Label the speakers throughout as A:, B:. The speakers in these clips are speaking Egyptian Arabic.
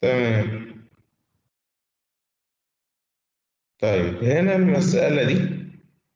A: تمام طيب هنا المسألة دي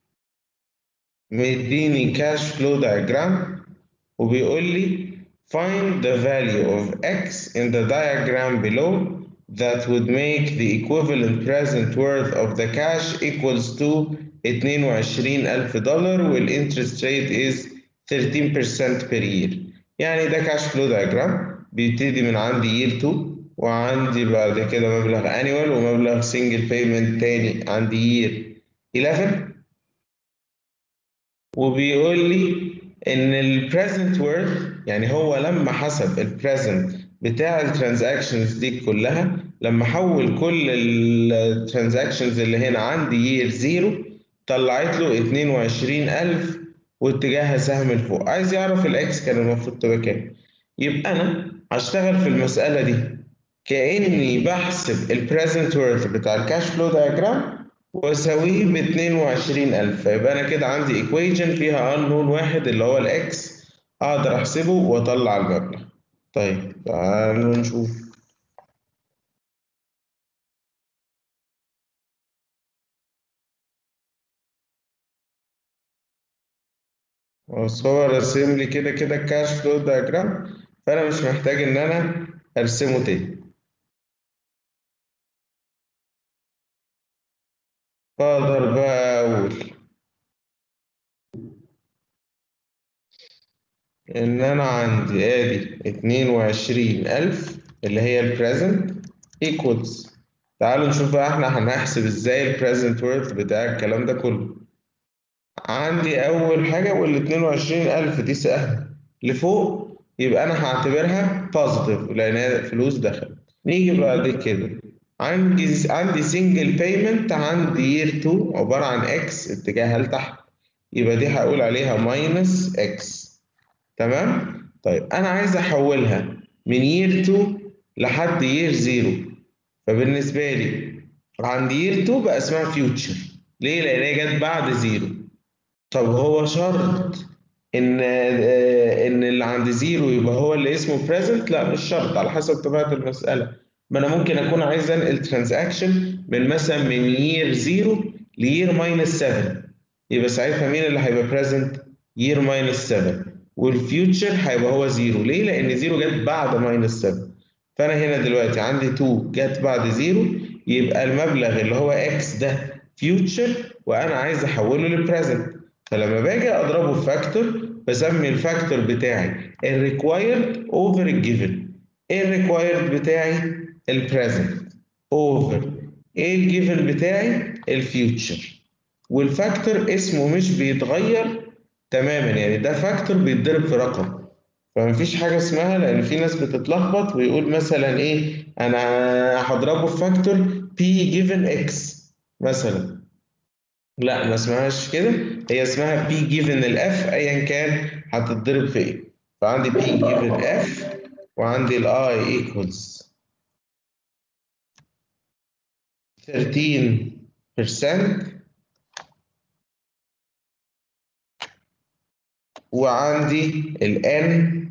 A: مديني كاش فلو diagram وبيقول لي find the value of x in the diagram below that would make the equivalent present worth of the cash equals to 22,000 دولار والinterest rate is 13% per year يعني ده كاش فلو diagram بيبتدي من عندي year 2 وعندي بعد كده مبلغ annual ومبلغ single payment تاني عندي year 11 وبيقول لي ان ال present worth يعني هو لما حسب ال present بتاع الترانزاكشنز دي كلها لما حول كل الترانزاكشنز اللي هنا عندي year 0 طلعت له 22000 واتجاهها سهم لفوق عايز يعرف الاكس كان المفروض تبقى كام يبقى انا هشتغل في المسألة دي كأني بحسب ال present worth بتاع الكاش فلو diagram واساويه ب 22000 فيبقى انا كده عندي equation فيها unknown واحد اللي هو الاكس اقدر احسبه واطلع المبلغ طيب تعالوا نشوف بس هو راسم لي كده كده الكاش فلو دايجرام فانا مش محتاج ان انا ارسمه تاني فاقدر بقى اقول ان انا عندي ادي اتنين وعشرين الف اللي هي البريزنت equals تعالوا نشوف بقى احنا هنحسب ازاي البريزنت worth بتاع الكلام ده كله عندي أول حاجة وال 22000 دي سهلة لفوق يبقى أنا هعتبرها بوزيتيف لأن هي فلوس دخلت نيجي بعد كده عندي عندي سنجل بيمنت عندي يير 2 عبارة عن اكس اتجاهها لتحت يبقى دي هقول عليها ماينس اكس تمام؟ طيب أنا عايز أحولها من يير 2 لحد يير 0 فبالنسبة لي عندي يير 2 بقى اسمها فيوتشر ليه؟ لأن هي جت بعد زيرو طب هو شرط ان ان اللي عند زيرو يبقى هو اللي اسمه بريزنت لا مش شرط على حسب طبيعه المساله ما انا ممكن اكون عايز انقل ترانزاكشن من مثلا من يير زيرو ليير ماينس 7 يبقى ساعتها مين اللي هيبقى بريزنت يير ماينس 7 والفيوتشر هيبقى هو زيرو ليه لان زيرو جت بعد ماينس 7 فانا هنا دلوقتي عندي 2 جت بعد زيرو يبقى المبلغ اللي هو اكس ده فيوتشر وانا عايز احوله لبريزنت فلما باجي اضربه في فاكتور بسمي الفاكتور بتاعي الريكوايرد اوفر الجيفن ايه الريكوايرد بتاعي البريزنت اوفر ايه الجيفن بتاعي الفيوتشر والفاكتور اسمه مش بيتغير تماما يعني ده فاكتور بيتضرب في رقم فمفيش حاجه اسمها لان في ناس بتتلخبط ويقول مثلا ايه انا هضربه في فاكتور بي جيفن اكس مثلا لا ما اسمهاش كده هي اسمها بي جيفن الاف ايا كان هتتضرب في ايه فعندي بي جيفن اف وعندي الاي ايكوالز 13% وعندي ال n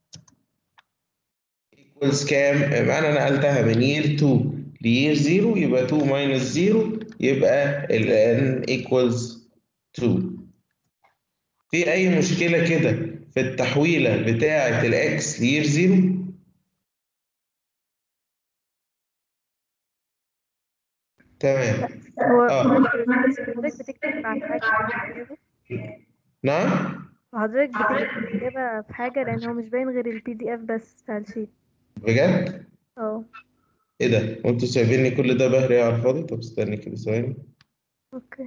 A: equals كام؟ يبقى انا نقلتها من year 2 لير 0 يبقى 2 minus 0 يبقى ال n equals 2 في أي مشكلة كده في التحويلة بتاعة الإكس لير 0 تمام
B: هو
A: آه.
B: حضرتك بتكتب عن حاجة
A: نعم
B: حضرتك بتكتب الإجابة في حاجة لأن هو مش باين غير البي دي اف بس بتاع الشيت
A: بجد
B: اه
A: ايه ده وانتوا سايبيني كل ده بهري على الفاضي طب استني كده ثواني
B: اوكي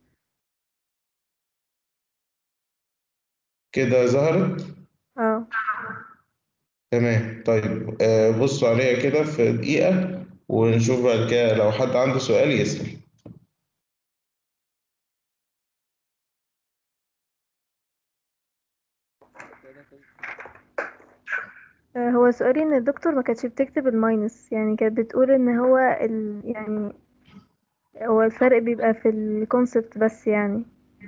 A: كده ظهرت
B: اه
A: تمام طيب آه بصوا عليها كده في دقيقة ونشوف بعد كده لو حد عنده سؤال يسأل
B: آه، هو سؤالي ان الدكتور ما كانتش بتكتب الماينس يعني كانت بتقول ان هو ال... يعني هو الفرق بيبقى في الكونسبت بس يعني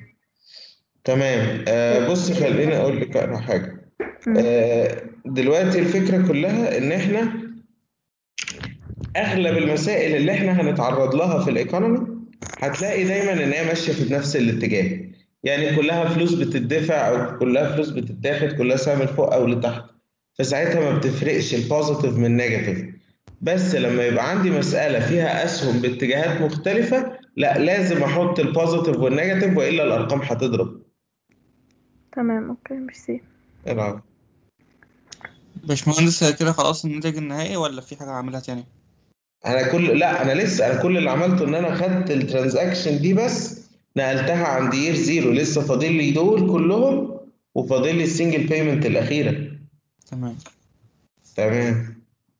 A: تمام آه بص خليني اقول لك على حاجة
B: مم.
A: آه دلوقتي الفكرة كلها ان احنا اغلب المسائل اللي احنا هنتعرض لها في الايكونومي هتلاقي دايما ان هي ماشيه في نفس الاتجاه يعني كلها فلوس بتدفع او كلها فلوس بتتاخد كلها سهم لفوق او لتحت فساعتها ما بتفرقش البوزيتيف من النيجاتيف بس لما يبقى عندي مسألة فيها أسهم باتجاهات مختلفة لا لازم أحط البوزيتيف والنيجاتيف وإلا الأرقام هتضرب
B: تمام اوكي ميرسي
A: العب
C: باشمهندس هي كده خلاص الناتج النهائي ولا في حاجة هعملها تاني؟
A: أنا كل لا أنا لسه أنا كل اللي عملته إن أنا خدت الترانزاكشن دي بس نقلتها عند يير زيرو لسه فاضل لي دول كلهم وفاضل لي السنجل بيمنت الأخيرة
C: تمام
A: تمام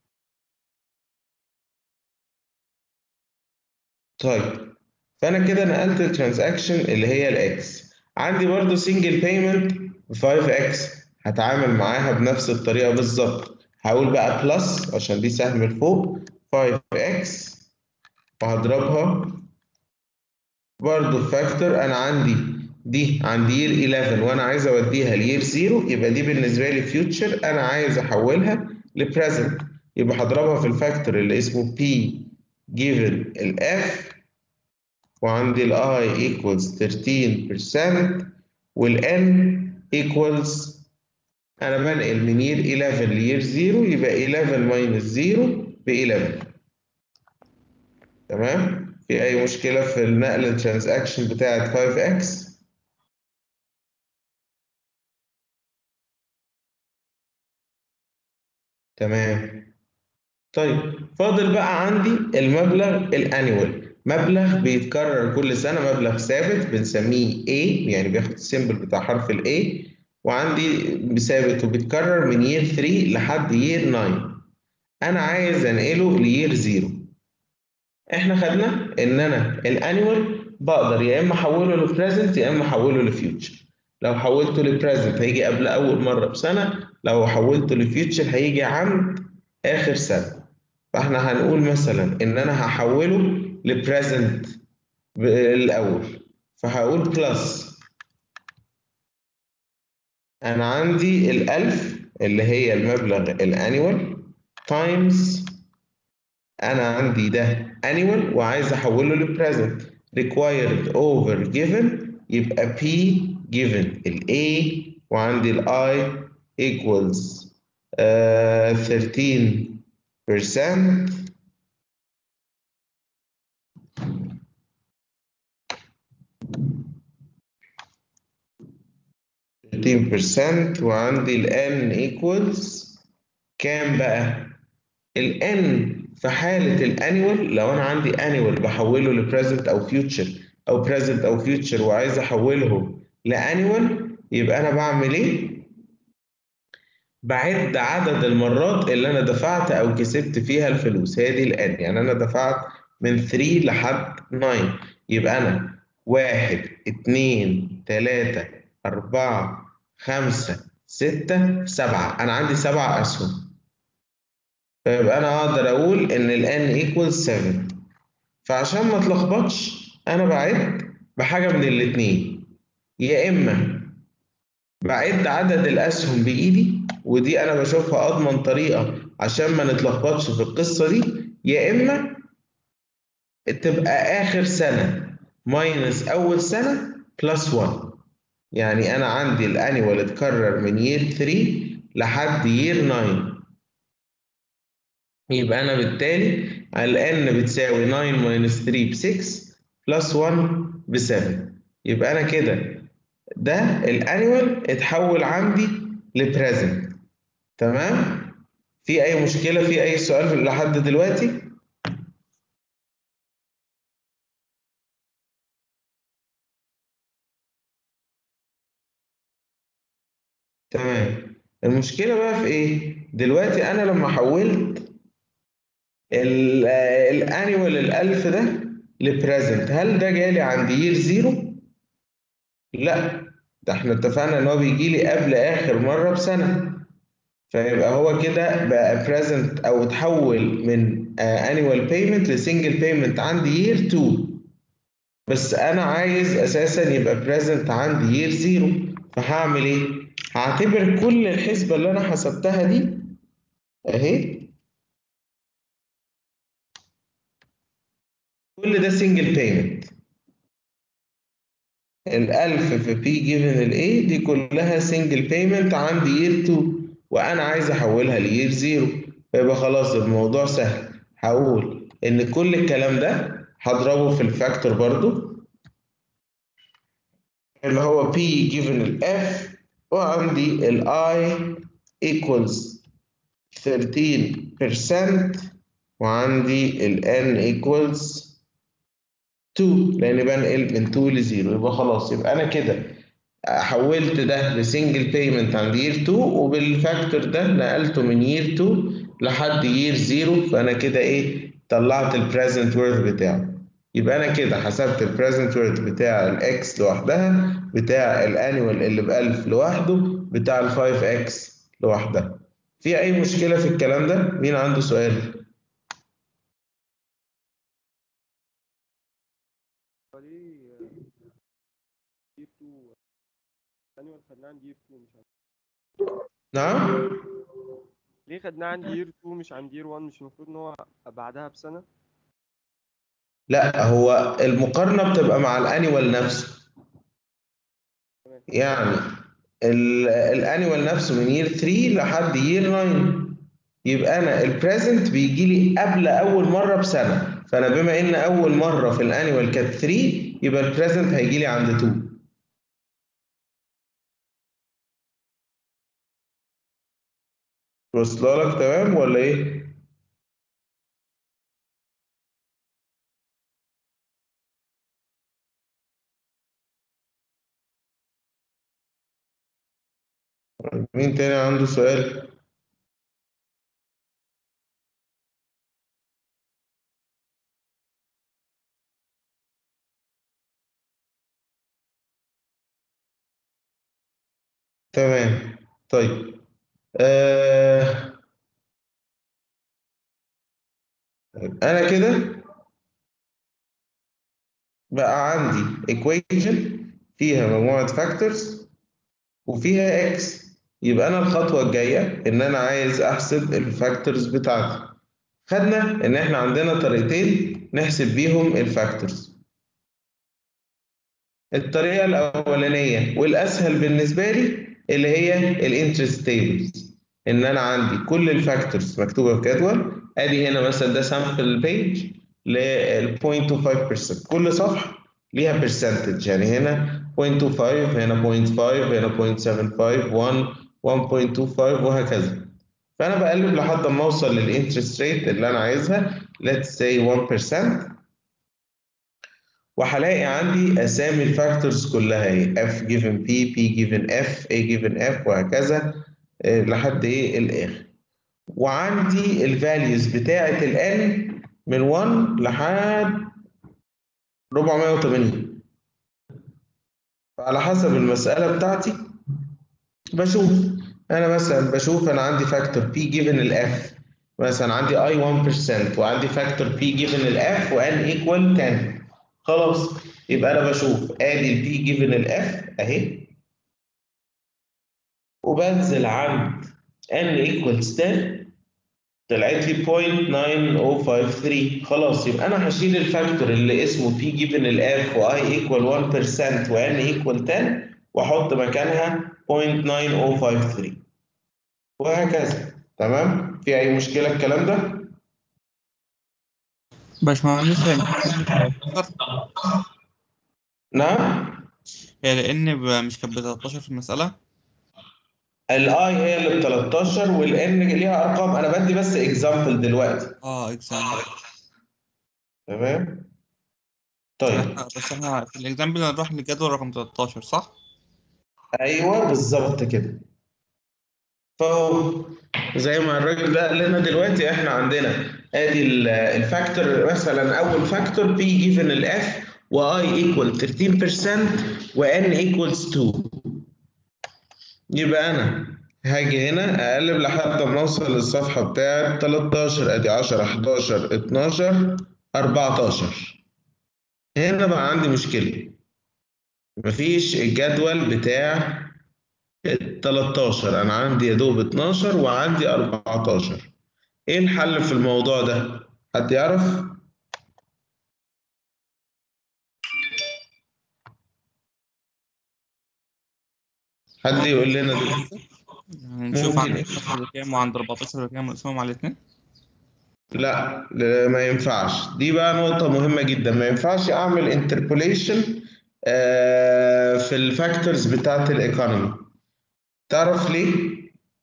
A: طيب فانا كده نقلت الترانزاكشن اللي هي الاكس عندي برضو سنجل بيمنت ب 5 اكس هتعامل معاها بنفس الطريقه بالظبط هقول بقى بلس عشان دي سهم لفوق 5 اكس وهضربها برضو فاكتور انا عندي دي عند يير 11 وانا عايز اوديها لير 0 يبقى دي بالنسبه لي فيوتشر انا عايز احولها لبريزنت يبقى هضربها في الفاكتور اللي اسمه P given ال F وعندي ال I equals 13% وال N equals أنا بنقل من year 11 لير 0 يبقى 11 minus 0 ب 11 تمام؟ في أي مشكلة في النقل الترانزاكشن بتاعت 5x؟ تمام طيب فاضل بقى عندي المبلغ الانيوال مبلغ بيتكرر كل سنة مبلغ ثابت بنسميه A يعني بياخد السيمبل بتاع حرف ال A وعندي ثابت وبيتكرر من year 3 لحد year 9 أنا عايز أنقله لير 0 إحنا خدنا إن أنا الانيوال بقدر يا إما أحوله لبريزنت يا إما أحوله لفيوتشر لو حولته لبريزنت هيجي قبل أول مرة بسنة لو حولته لفيوتشر هيجي عند آخر سنة فاحنا هنقول مثلا ان انا هحوله لبريزنت الاول فهقول بلس انا عندي الالف اللي هي المبلغ الانيوال تايمز انا عندي ده annual وعايز احوله لبريزنت required over given يبقى P given ال A وعندي ال I equals uh, 13% fifteen percent وعندي ال n equals كام بقى؟ ال n في حالة الانيوال لو أنا عندي annual بحوله لبريزنت أو future أو present أو future وعايز أحولهم لانيوال يبقى أنا بعمل إيه؟ بعد عدد المرات اللي أنا دفعت أو كسبت فيها الفلوس هي دي ال n يعني أنا دفعت من 3 لحد 9 يبقى أنا واحد اتنين تلاتة أربعة خمسة ستة سبعة أنا عندي سبع أسهم فيبقى أنا أقدر أقول إن ال n equals 7 فعشان ما اتلخبطش أنا بعد بحاجة من الاتنين يا إما بعد عدد الأسهم بإيدي ودي أنا بشوفها أضمن طريقة عشان ما نتلخبطش في القصة دي يا إما تبقى آخر سنة ماينس أول سنة بلس 1 يعني أنا عندي الأنيوال اتكرر من يير 3 لحد يير 9 يبقى أنا بالتالي ال n بتساوي 9 ماينس 3 ب 6 بلس 1 ب 7 يبقى أنا كده ده الأنيوال اتحول عندي لبريزنت تمام؟ في أي مشكلة في أي سؤال لحد دلوقتي؟ تمام المشكلة بقى في إيه؟ دلوقتي أنا لما حولت الانيوال الألف ده لبريزنت هل ده جالي عند يير زيرو؟ لا ده احنا اتفقنا إن هو بيجي لي قبل آخر مرة بسنة فيبقى هو كده بقى بريزنت أو اتحول من انيوال بيمنت لسنجل بيمنت عندي يير 2 بس أنا عايز أساسا يبقى بريزنت عندي يير زيرو فهعمل إيه؟ هعتبر كل الحسبة اللي أنا حسبتها دي أهي كل ده سنجل بيمنت الألف في بي جيفن الاي دي كلها سنجل بيمنت عندي يير 2 وأنا عايز أحولها ليير 0 فيبقى خلاص الموضوع سهل هقول إن كل الكلام ده هضربه في الفاكتور برضو اللي هو P given ال F وعندي ال I equals 13% وعندي ال N equals 2 لأن بنقل من 2 ل 0 يبقى خلاص يبقى أنا كده حولت ده لسنجل بيمنت عند يير 2 وبالفاكتور ده نقلته من يير 2 لحد يير 0 فأنا كده إيه طلعت البريزنت وورث بتاعه يبقى انا كده حسبت البريزنت وورث بتاع الاكس لوحدها بتاع الانيوال اللي ب 1000 لوحده بتاع ال 5 اكس لوحدها في اي مشكله في الكلام ده مين عنده سؤال
D: ليه جيب 2 انيوال خدناه عند جيب 2 مش عند
A: نعم
D: ليه خدناه عند يير 2 مش عند يير 1 مش المفروض ان هو بعدها بسنه
A: لا هو المقارنه بتبقى مع الانيوال نفسه يعني الانيوال نفسه من يير 3 لحد يير 9 يبقى انا البريزنت بيجي لي قبل اول مره بسنه فانا بما ان اول مره في الانيوال كانت 3 يبقى البريزنت هيجي لي عند 2 وصل لك تمام ولا ايه مين تاني عنده سؤال تمام طيب آه... انا كده بقى عندي equation فيها مجموعة factors وفيها x يبقى انا الخطوة الجاية ان انا عايز احسب الفاكتورز بتاعتي خدنا ان احنا عندنا طريقتين نحسب بيهم الفاكتورز الطريقة الأولانية والأسهل بالنسبة لي اللي هي الانترست تيبلز إن أنا عندي كل الفاكتورز مكتوبة في جدول أدي هنا مثلا ده سامبل بيج لل 0.25% كل صفحة ليها برسنتج يعني هنا 0.25 هنا 0.5 هنا 0.75 1 1.25 وهكذا فأنا بقلب لحد ما أوصل للانترست ريت اللي أنا عايزها let's say 1% وهلاقي عندي اسامي الفاكتورز كلها ايه f given p p given f a given f وهكذا إيه لحد ايه الاخر وعندي الفاليوز بتاعه ال n من 1 لحد 480 فعلى حسب المسألة بتاعتي بشوف أنا مثلا بشوف أنا عندي فاكتور p given ال f مثلا عندي i 1% وعندي فاكتور p given ال f و n equal 10 خلاص يبقى انا بشوف ادي البي جيفن الاف اهي وبنزل عند n ايكوالز 10 طلعت لي 0.9053 خلاص يبقى انا هشيل الفاكتور اللي اسمه بي جيفن الاف واي ايكوال 1% وان ايكوال 10 واحط مكانها 0.9053 وهكذا تمام في اي مشكله الكلام ده
C: باشمهندس هي
A: نعم
C: هي لأن ب- مش كانت ب 13 في المسألة
A: الاي هي اللي ب 13 والان ليها ارقام انا بدي بس اكزامبل دلوقتي
C: اه اكزام
A: تمام طيب
C: بس احنا في الاكزامبل هنروح للجدول رقم 13 صح؟
A: ايوه بالظبط كده فهو زي ما الراجل ده قال لنا دلوقتي احنا عندنا ادي ال- الفاكتور مثلا اول فاكتور بي جيفن الاف واي ايكوال 13% وان ايكوالز 2 يبقى انا هاجي هنا اقلب لحد ما اوصل للصفحه بتاعت 13 ادي 10 11 12 14 هنا بقى عندي مشكله مفيش الجدول بتاع ال 13 انا عندي يا دوب 12 وعندي 14 ايه الحل في الموضوع ده حد يعرف حد يقول لنا دلوقتي
C: يعني نشوف عند
A: ممكن.
C: 12 بكام وعند 14 بكام ونقسمهم على الاثنين
A: لا لا، ما ينفعش دي بقى نقطة مهمة جدا ما ينفعش أعمل انتربوليشن في الفاكتورز بتاعت الايكونومي تعرف ليه؟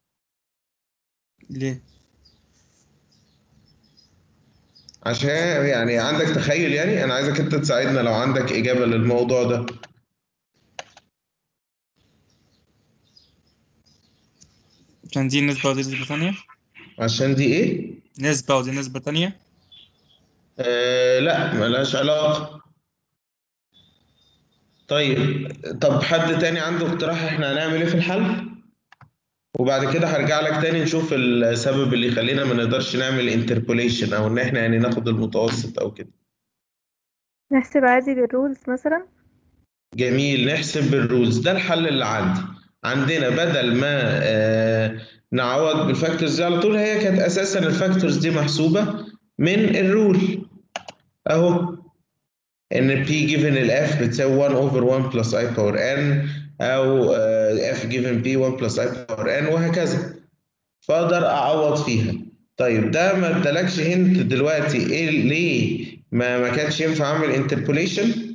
C: ليه؟
A: عشان يعني عندك تخيل يعني أنا عايزك أنت تساعدنا لو عندك إجابة للموضوع ده
C: عشان دي نسبة ودي نسبة تانية
A: عشان دي إيه؟
C: نسبة ودي نسبة تانية
A: آه لا ملهاش علاقة طيب طب حد تاني عنده اقتراح احنا هنعمل ايه في الحل؟ وبعد كده هرجع لك تاني نشوف السبب اللي يخلينا ما نقدرش نعمل انتربوليشن او ان احنا يعني ناخد المتوسط او كده
B: نحسب عادي بالرولز مثلا
A: جميل نحسب بالرولز ده الحل اللي عندي عندنا بدل ما آه نعوض بالفاكتورز دي على طول هي كانت اساسا الفاكتورز دي محسوبة من الرول اهو ان P given ال F بتساوي 1 over 1 plus I power N او آه، F given P 1 plus I power N وهكذا فاقدر اعوض فيها طيب ده ما ادالكش هنت دلوقتي ايه ليه ما ما كانش ينفع اعمل انتربوليشن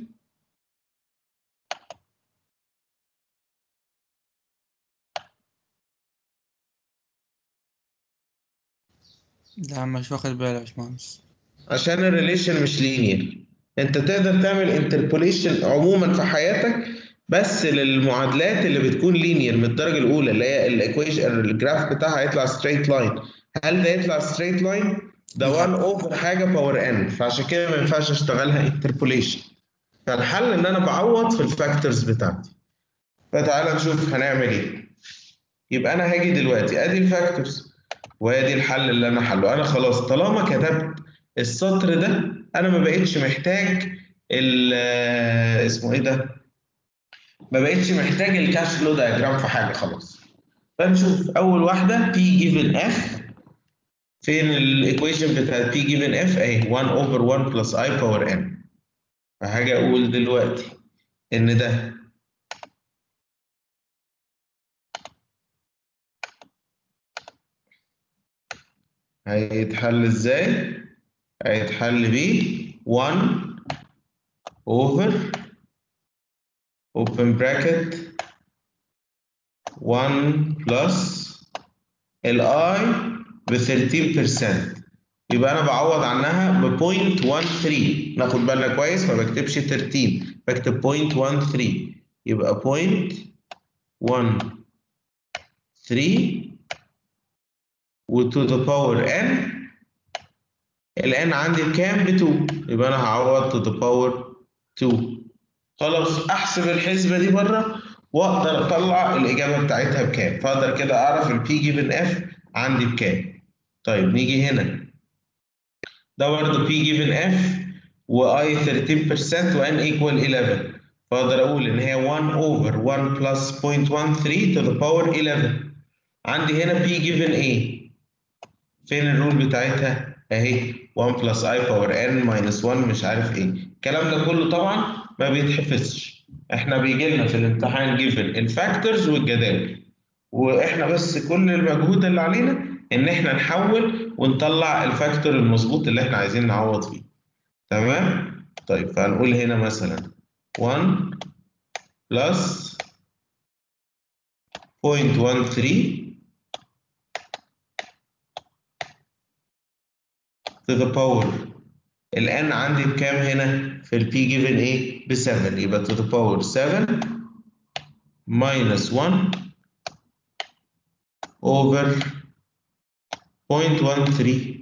C: لا مش واخد بالي يا باشمهندس
A: عشان الريليشن مش لينير انت تقدر تعمل انتربوليشن عموما في حياتك بس للمعادلات اللي بتكون لينير من الدرجه الاولى اللي هي الايكويشن الجراف بتاعها هيطلع ستريت لاين هل ده يطلع ستريت لاين ده 1 اوفر حاجه باور ان فعشان كده ما ينفعش اشتغلها انتربوليشن فالحل ان انا بعوض في الفاكتورز بتاعتي فتعالى نشوف هنعمل ايه يبقى انا هاجي دلوقتي ادي الفاكتورز وادي الحل اللي انا حله انا خلاص طالما كتبت السطر ده انا ما بقتش محتاج ال اسمه ايه ده ما بقتش محتاج الكاش فلو دايجرام في حاجه خلاص فنشوف اول واحده بي جيفن اف فين الايكويشن بتاعت بي جيفن اف اهي 1 اوفر 1 بلس اي باور ان فهاجي اقول دلوقتي ان ده هيتحل ازاي هيتحل ب 1 over open bracket 1 plus ال i ب 13% يبقى انا بعوض عنها ب 0.13 ناخد بالنا كويس ما بكتبش 13 بكتب 0.13 يبقى 0.13 و to the power n ال n عندي بكام؟ ب 2 يبقى انا هعوض to the power 2 خلاص احسب الحسبه دي بره واقدر اطلع الاجابه بتاعتها بكام فاقدر كده اعرف البي جيفن اف عندي بكام طيب نيجي هنا ده برضه بي جيفن اف واي 13% وان ايكوال 11 فاقدر اقول ان هي 1 اوفر 1 بلس 0.13 to the power 11 عندي هنا بي جيفن ايه فين الرول بتاعتها اهي 1 بلس اي باور ان ماينس 1 مش عارف ايه الكلام ده كله طبعا ما بيتحفظش احنا بيجي لنا في الامتحان جيفن الفاكتورز والجداول واحنا بس كل المجهود اللي علينا ان احنا نحول ونطلع الفاكتور المظبوط اللي احنا عايزين نعوض فيه تمام طيب فهنقول هنا مثلا 1 بلس 0.13 to the power ال n عندي بكام هنا في ال p given ايه ب 7 يبقى to the power 7 minus 1 over 0.13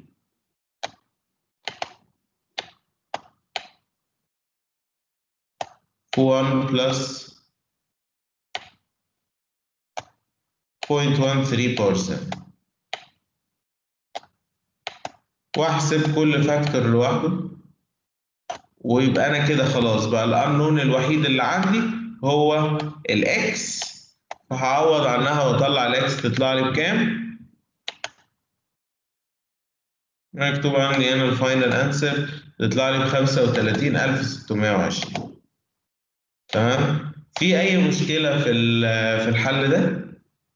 A: 1 plus 0.13% واحسب كل فاكتور لوحده ويبقى انا كده خلاص بقى الانون الوحيد اللي عندي هو الاكس فهعوض عنها واطلع الاكس تطلع لي بكام مكتوب عندي هنا الفاينل انسر تطلع لي ب 35620 تمام في أي مشكلة في ال- في الحل ده؟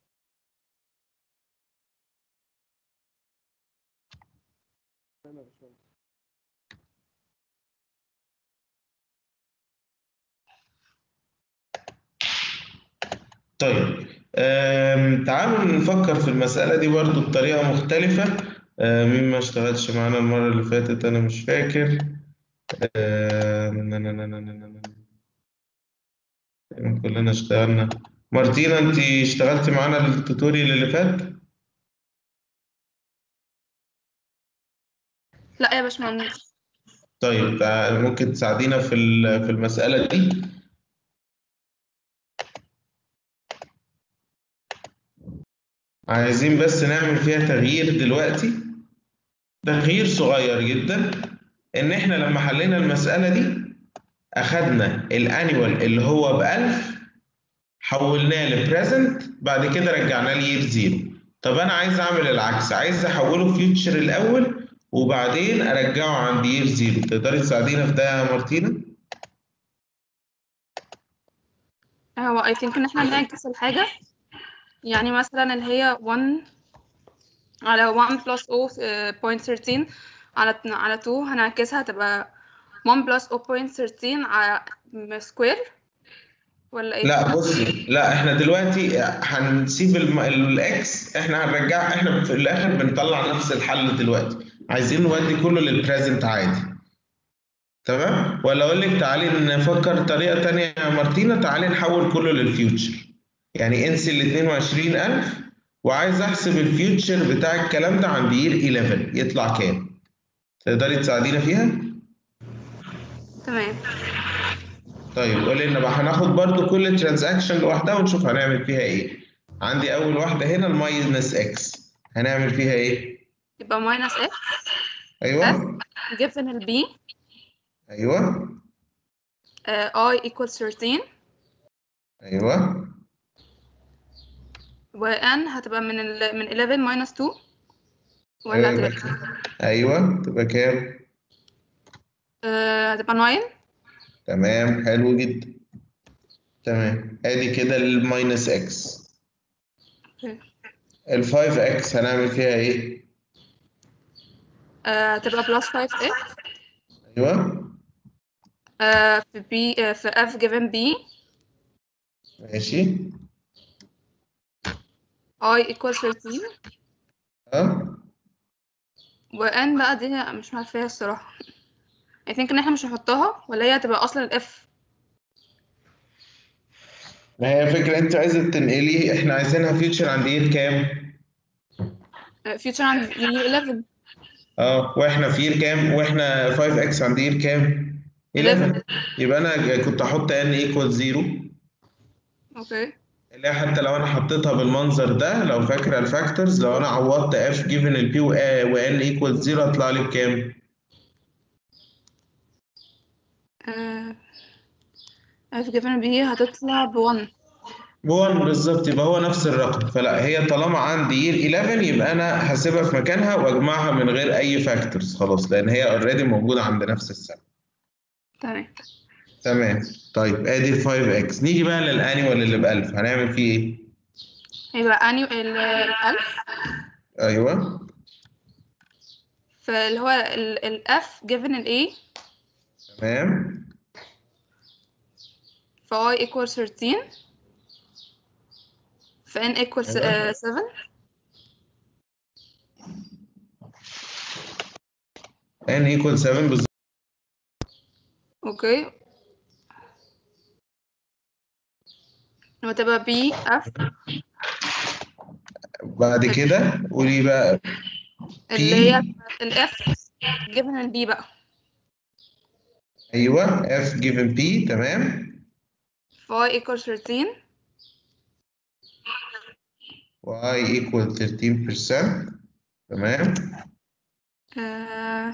D: تمام يا باشمهندس
A: طيب آم، تعالوا نفكر في المسألة دي برضو بطريقة مختلفة آم، مين ما اشتغلش معانا المرة اللي فاتت أنا مش فاكر آم، نا- نا- نا- نا- نا- نا- نا. تقريباً كلنا اشتغلنا مارتينا انت اشتغلتي معانا التوتوريال اللي فات
E: لا يا باشمهندس
A: طيب تع- ممكن تساعدينا في ال- في المسألة دي عايزين بس نعمل فيها تغيير دلوقتي تغيير صغير جدا ان احنا لما حلينا المسألة دي اخدنا الانيوال اللي هو بألف حولناه لبريزنت بعد كده رجعناه لير زيرو طب انا عايز اعمل العكس عايز احوله فيوتشر الاول وبعدين ارجعه عند يير زيرو تقدري تساعدينا في ده يا مارتينا
E: هو I think إن احنا نعكس الحاجة يعني مثلا اللي هي 1 على 1 plus 0.13 على على 2 هنعكسها تبقى 1 plus 0.13 على سكوير ولا ايه؟
A: لا بصي لا احنا دلوقتي هنسيب الم- الاكس احنا هنرجع احنا في الاخر بنطلع نفس الحل دلوقتي عايزين نودي كله للبريزنت عادي تمام ولا اقول لك تعالي نفكر طريقة تانية يا مارتينا تعالي نحول كله للفيوتشر يعني انسي ال 22000 وعايز احسب الفيوتشر بتاع الكلام ده عند يير 11 يطلع كام تقدري تساعدينا فيها
E: تمام
A: طيب قولي لنا بقى هناخد برضو كل ترانزاكشن لوحدها ونشوف هنعمل فيها ايه عندي اول واحده هنا الماينس اكس هنعمل فيها ايه
E: يبقى minus x
A: ايوه
E: given ال b
A: ايوه
E: آه, i equals 13
A: ايوه
E: و n هتبقى من ال من 11 minus 2 ولا
A: ايوه
E: هتبقى
A: يبقى كده. ايوه تبقى كام
E: آه, هتبقى 9
A: تمام حلو جدا تمام ادي كده الماينس اكس
E: أوكي.
A: ال 5 اكس هنعمل فيها ايه
E: آه, هتبقى plus 5x
A: ايوه
E: آه, في b آه, في f given b
A: ماشي
E: i equals 13
A: اه
E: و n بقى دي مش عارفاها الصراحة I think إن احنا مش هنحطها ولا هي هتبقى أصلا ال f
A: ما هي فكره انت عايزه تنقلي احنا عايزينها فيوتشر عند ايه كام
E: آه, future عند year 11
A: اه واحنا في يير كام واحنا 5 اكس عند يير كام 11 يبقى انا كنت احط ان ايكوال 0
E: اوكي
A: اللي هي حتى لو انا حطيتها بالمنظر ده لو فاكره الفاكتورز لو انا عوضت اف جيفن البي وان ايكوال 0 هطلع لي بكام
E: آه, f given b هتطلع ب 1
A: ب 1 بالظبط يبقى هو نفس الرقم فلا هي طالما عندي يير 11 يبقى انا هسيبها في مكانها واجمعها من غير اي فاكتورز خلاص لان هي اوريدي موجوده عند نفس السنه
E: تمام
A: تمام طيب ادي ال 5 اكس نيجي بقى للانيوال اللي ب 1000 هنعمل فيه ايه
E: هيبقى annual ال ال 1000
A: ايوه
E: فاللي هو ال ال f given ال a
A: تمام
E: ف i equals 13 ف n equals
A: أيوة.
E: آه, 7
A: ان ايكوال 7 بالظبط
E: اوكي وتبقى b f
A: بعد كده قولي بقى
E: اللي هي ال f given ال b بقى
A: ايوه f given p تمام
E: ف i equals 13
A: y equal 13% تمام
E: آه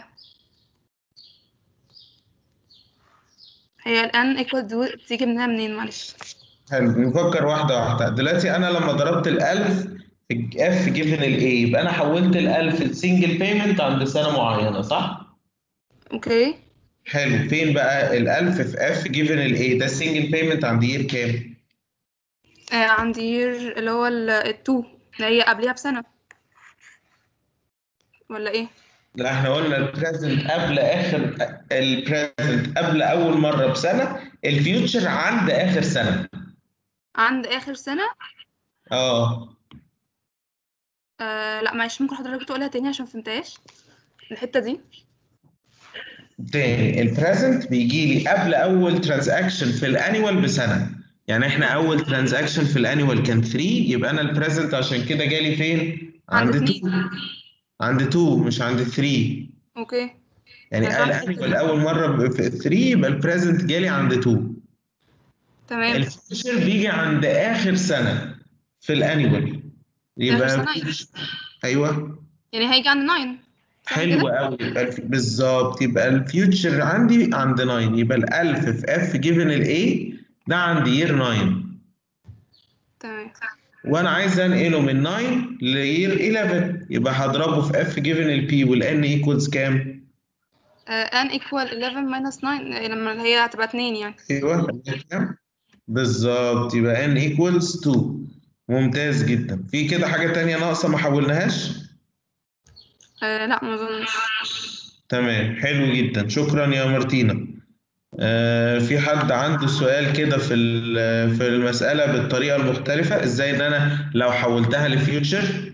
E: هي ال n equal دو بتيجي منها منين معلش
A: حلو نفكر واحدة واحدة دلوقتي أنا لما ضربت الألف في f given ال a يبقى أنا حولت الألف لسنجل بيمنت عند سنة معينة صح؟
E: اوكي
A: حلو فين بقى ال 1000 في اف جيفن الايه ده السنجل بيمنت عند يير كام
E: آه عندي يير اللي هو ال 2 اللي هي قبلها بسنة ولا ايه؟
A: لا احنا قلنا البريزنت قبل اخر البريزنت قبل اول مره بسنه الفيوتشر عند اخر سنه
E: عند آخر سنة
A: اه
E: آه لا معلش ممكن حضرتك تقولها تاني عشان مفهمتهاش الحتة دي
A: تاني البريزنت بيجي لي قبل اول ترانزاكشن في الانيوال بسنه يعني احنا اول ترانزاكشن في الانيوال كان 3 يبقى انا البريزنت عشان كده جالي فين
E: عند
A: عند
E: اتنين.
A: 2 عند 2 مش عند 3
E: اوكي
A: يعني
E: أنا فاهمة
A: الانيوال
E: الحتة دي.
A: اول مره في 3 يبقى البريزنت جالي عند 2
E: تمام
A: الفيوتشر بيجي عند اخر سنه في الانيوال يبقى
E: سنة؟
A: ايوه
E: يعني هيجي عند 9 صح
A: حلو
E: كده؟
A: قوي يبقى الف- بالظبط يبقى الفيوتشر عندي عند 9 يبقى ال 1000 في اف جيفن الاي ده عند يير 9
E: تمام
A: وانا عايز انقله من 9 لير 11 يبقى هضربه في اف جيفن البي والان ايكوالز كام؟
E: آه n equal 11 minus 9 آه، لما هي هتبقى 2 يعني
A: ايوه كام؟ بالظبط يبقى ان ايكوالز 2 ممتاز جدا في كده حاجه تانية ناقصه ما حولناهاش؟
E: آه لا ما اظنش
A: تمام حلو جدا شكرا يا مارتينا آه، في حد عنده سؤال كده في ال- في المسألة بالطريقة المختلفة ازاي ان انا لو حولتها لفيوتشر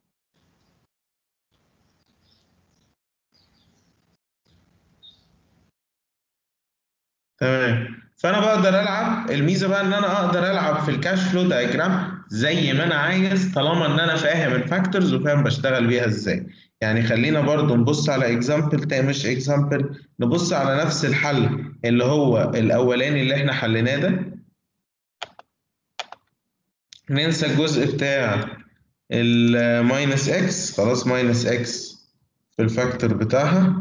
A: تمام فانا بقدر العب الميزه بقى ان انا اقدر العب في الكاش فلو دايجرام زي ما انا عايز طالما ان انا فاهم الفاكتورز وفاهم بشتغل بيها ازاي يعني خلينا برضو نبص على اكزامبل تاني مش اكزامبل نبص على نفس الحل اللي هو الاولاني اللي احنا حليناه ده ننسى الجزء بتاع الماينس اكس خلاص ماينس اكس في الفاكتور بتاعها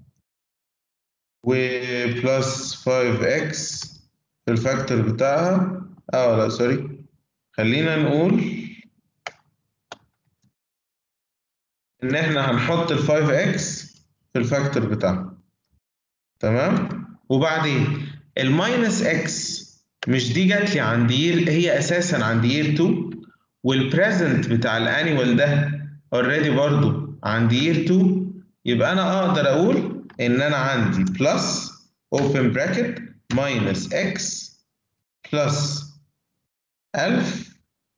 A: وبلس 5x في الفاكتور بتاعها اه لا سوري خلينا نقول ان احنا هنحط ال 5x في الفاكتور بتاعها تمام وبعدين الماينس x مش دي جات لي عند يير هي اساسا عند يير 2 والبريزنت بتاع الانيوال ده اوريدي برضو عند يير 2 يبقى انا اقدر اقول ان انا عندي بلس open bracket minus x plus 1000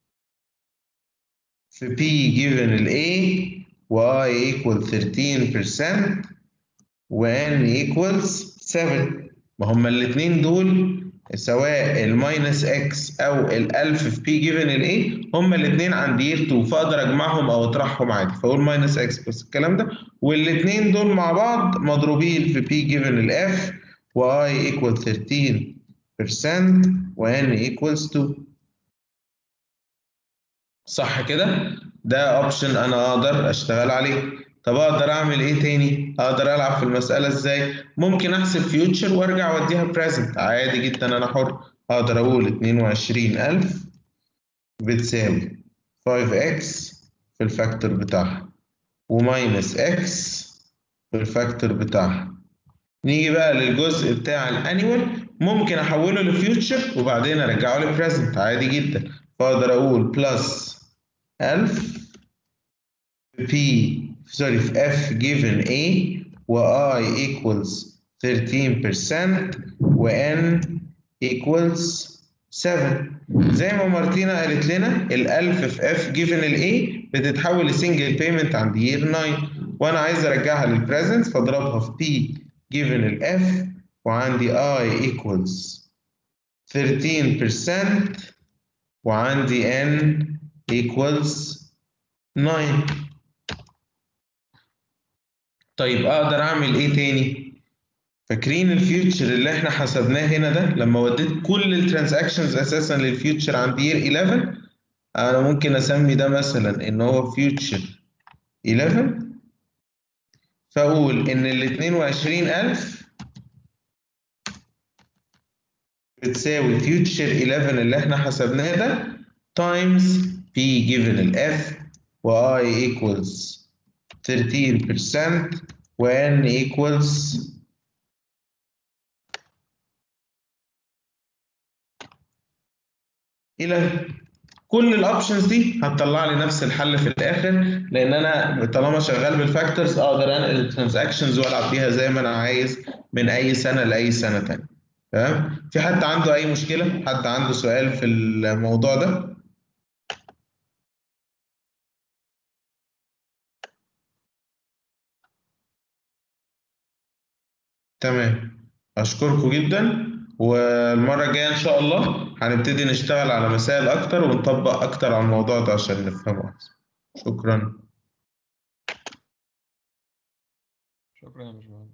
A: في p given ال a و i equal 13% و n equals 7 ما هما الاتنين دول سواء الماينس اكس او الالف في بي جيفن الاي هما الاثنين عند يير 2 فاقدر اجمعهم او اطرحهم عادي فاقول ماينس اكس بس الكلام ده والاثنين دول مع بعض مضروبين في بي جيفن الاف واي ايكوال 13% وان ايكوالز 2 صح كده؟ ده اوبشن انا اقدر اشتغل عليه طب اقدر اعمل ايه تاني؟ اقدر العب في المسألة ازاي؟ ممكن احسب فيوتشر وارجع اوديها بريزنت عادي جدا انا حر اقدر اقول 22000 بتساوي 5x في الفاكتور بتاعها وماينس x في الفاكتور بتاعها نيجي بقى للجزء بتاع الانيوال ممكن احوله لفيوتشر وبعدين ارجعه لبريزنت عادي جدا فاقدر اقول بلس 1000 في سوري في f given a و i equals 13% و n equals 7 زي ما مارتينا قالت لنا الألف في f given ال a بتتحول لسنجل بيمنت عند year 9 وأنا عايز أرجعها للبريزنت فأضربها في p given ال f وعندي i equals 13% وعندي n equals 9 طيب اقدر اعمل ايه تاني فاكرين الفيوتشر اللي احنا حسبناه هنا ده لما وديت كل الترانزاكشنز اساسا للفيوتشر عند يير 11 انا ممكن اسمي ده مثلا ان هو فيوتشر 11 فاقول ان ال 22000 بتساوي فيوتشر 11 اللي احنا حسبناه ده تايمز p given ال f و i equals 13% و n equals الى كل الاوبشنز دي هتطلع لي نفس الحل في الاخر لان انا طالما شغال بالفاكتورز اقدر انقل الترانزاكشنز والعب بيها زي ما انا عايز من اي سنه لاي سنه تانية تمام في حد عنده اي مشكله حد عنده سؤال في الموضوع ده تمام اشكركم جدا والمره الجايه ان شاء الله هنبتدي نشتغل على مسائل اكتر ونطبق اكتر على الموضوع ده عشان نفهمه احسن شكرا
F: شكرا يا باشمهندس